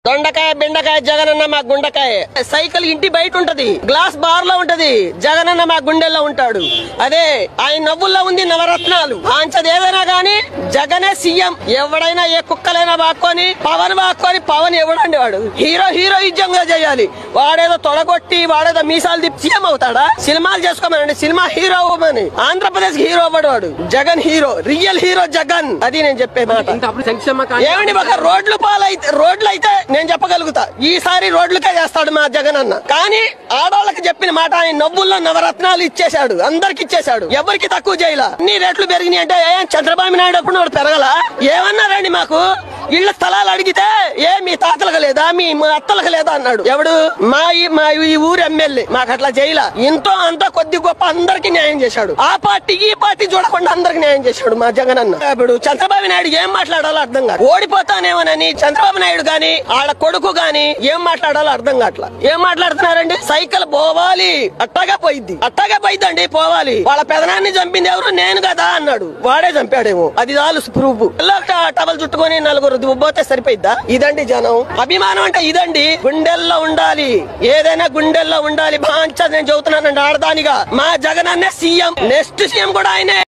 దొండకాయ బెండకాయ జగనన్న మా గుండకాయ సైకిల్ ఇంటి బయట ఉంటది గ్లాస్ బార్ లో ఉంటది జగనన్న మా గుండెల్లో ఉంటాడు అదే ఆయన నవ్వుల్లో ఉంది నవరత్నాలు ఆంచది ఏదైనా గాని జగనే సీఎం ఎవడైనా ఏ కుక్కలైనా బాక్కొని పవన్ బాక్కొని పవన్ ఎవడండి వాడు హీరో హీరోయిజంగా చేయాలి వాడేదో తొడగొట్టి వాడేదో మీసాలు తిప్పి సీఎం అవుతాడా సినిమాలు చేసుకోమనండి సినిమా హీరో అవ్వమని ఆంధ్రప్రదేశ్ హీరో అవ్వడు Jagan hero real hero Jagan అది నేను చెప్పే మాట ఇంకా అప్పుడు సంక్షేమ కా- ఏమండి ఒక రోడ్లు పాలైతే రోడ్లు అయితే నేను చెప్పగలుగుతా ఈసారి రోడ్లకే చేస్తాడు మా జగన్ అన్న కానీ ఆడవాళ్ళకి చెప్పిన మాట ఆయన నవ్వుల్లో నవరత్నాలు ఇచ్చేశాడు అందరికి ఇచ్చేశాడు ఎవరికి తక్కువ చేయలా అన్ని రేట్లు పెరిగినాయి అంటే ఏ చంద్రబాబు నాయుడు అప్పుడు వాడు పెరగల ఏమన్నారండి మాకు ఇళ్ల స్థలాలు అడిగితే ఏ మీ తాతలకు లేదా మీ అత్తలకు లేదా అన్నాడు ఎవడు మా ఈ- మా ఈ ఊరు ఎమ్మెల్యే మాకు అట్లా చేయలా ఇంతో అంత కొద్ది గొప్ప అందరికి న్యాయం చేశాడు ఆ పార్టీ ఈ పార్టీ చూడకుండా అందరికి న్యాయం చేశాడు మా జగన్ అన్న ఇప్పుడు చంద్రబాబు నాయుడు ఏం మాట్లాడాలో అర్థం కాదు ఓడిపోతానేమోనని చంద్రబాబు నాయుడు గాని ఆడ కొడుకు గాని ఏం మాట్లాడాలో అర్థం కావట్లా ఏం మాట్లాడుతున్నారండి సైకిల్ పోవాలి అట్టాగా పోయిద్ది అట్టాగా పోయిద్దండి పోవాలి వాళ్ళ పెదనాన్ని చంపింది ఎవరు నేను కదా అన్నాడు వాడే చంపాడేమో అది చాలు ప్రూఫ్ టవల్ చుట్టుకొని నలుగురు పోతే సరిపోయిద్దా ఇదండి జనం అభిమానం అంటే ఇదండి గుండెల్లో ఉండాలి ఏదైనా గుండెల్లో ఉండాలి బాగా నేను చెబుతున్నానండి ఆడదానిగా మా జగన్ అన్నే సీఎం నెక్స్ట్ సీఎం కూడా ఆయనే